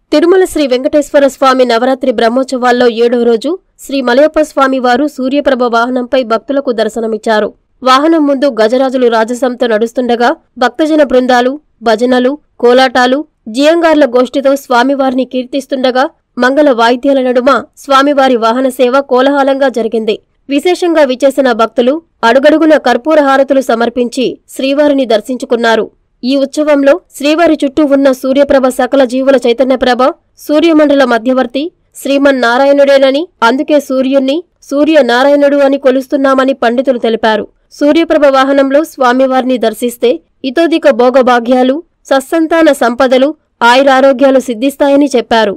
తిరుమల శ్రీ వెంకటేశ్వర స్వామి నవరాత్రి బ్రహ్మోత్సవాల్లో ఏడో రోజు శ్రీ మలయప్ప స్వామి వారు సూర్యప్రభ వాహనంపై భక్తులకు దర్శనమిచ్చారు వాహనం ముందు గజరాజులు రాజసంతో నడుస్తుండగా భక్తజన బృందాలు భజనలు కోలాటాలు జియంగార్ల గోష్ఠితో స్వామివారిని కీర్తిస్తుండగా మంగళ వాయిద్యాల నడుమ స్వామివారి వాహన సేవ కోలాహలంగా జరిగింది విశేషంగా విచేసిన భక్తులు అడుగడుగున కర్పూర హారతులు సమర్పించి శ్రీవారిని దర్శించుకున్నారు ఈ ఉత్సవంలో శ్రీవారి చుట్టూ ఉన్న సూర్యప్రభ సకల జీవుల చైతన్యప్రభ సూర్యమండల మధ్యవర్తి శ్రీమన్నారాయణుడేనని అందుకే సూర్యుణ్ణి సూర్య నారాయణుడు అని కొలుస్తున్నామని పండితులు తెలిపారు సూర్యప్రభ వాహనంలో స్వామివారిని దర్శిస్తే ఇతోదిక భోగభాగ్యాలు సత్సంతాన సంపదలు ఆయురారోగ్యాలు సిద్ధిస్తాయని చెప్పారు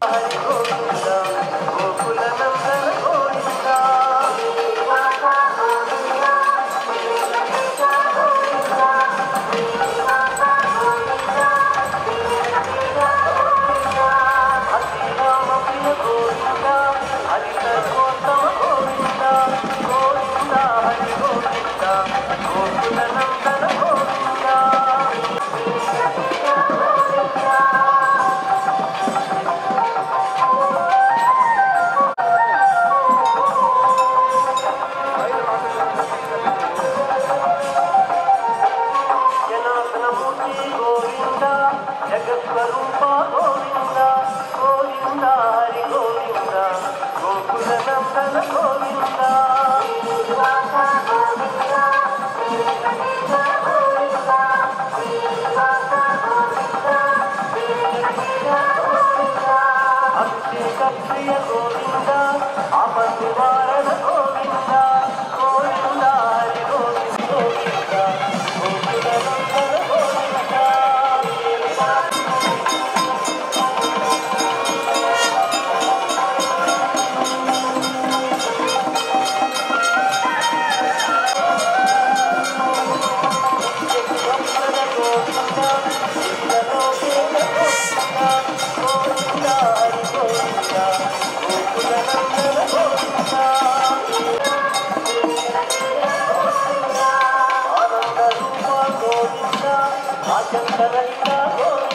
జనార్దనమూర్తి గోవింద జగత్స్వరూప గోవింద గోవింద హరి గోవింద గోకుల నందన గోవింద అభిషేక ప్రియ గోవింద ఆపత్ నివారణ గోవింద గోవింద హరి గోవింద గోవింద గోకుల నందన గోవింద ఆనంద రూప గోవింద ఆచందరహిత గోవింద